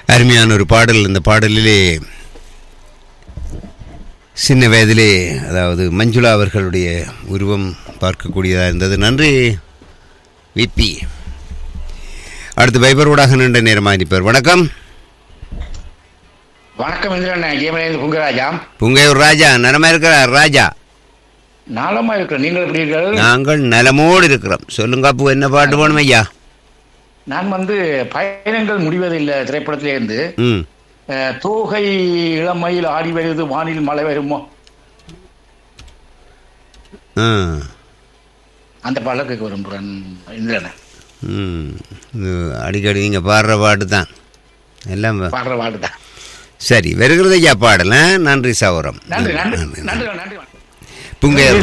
அருமையான ஒரு பாடல் இந்த பாடலிலே சின்ன வயதிலே அதாவது மஞ்சுளா அவர்களுடைய உருவம் பார்க்கக்கூடியதாக இருந்தது நன்றி விபி அடுத்து பைபர் ஊடாக நின்ற நேரமாக இருப்பார் வணக்கம் வணக்கம் இந்திரன் ஜெயமலேந்து புங்கராஜா புங்கையூர் ராஜா நலமா இருக்கிறார் ராஜா நாளமா இருக்கிறேன் நீங்கள் எப்படி இருக்கிறீர்கள் நாங்கள் நலமோடு இருக்கிறோம் சொல்லுங்க அப்போ என்ன பாட்டு போகணும் ஐயா நான் வந்து பயணங்கள் முடிவதில்லை திரைப்படத்திலே இருந்து ம் அஹ், தோகை இளமையில் ஆடி வருது வானில் மழை வருமோ ஆ அந்த பாடல கேட்க விரும்புகிறேன் இந்திரன் ம் இது அடிக்கடி நீங்கள் பாடுற பாட்டு தான் எல்லாம் பாடுற பாட்டு தான் சரி வருகிறது ஐயா பாடல நன்றி சௌரம் நன்றி நன்றி நன்றி நன்றி புங்கையூர்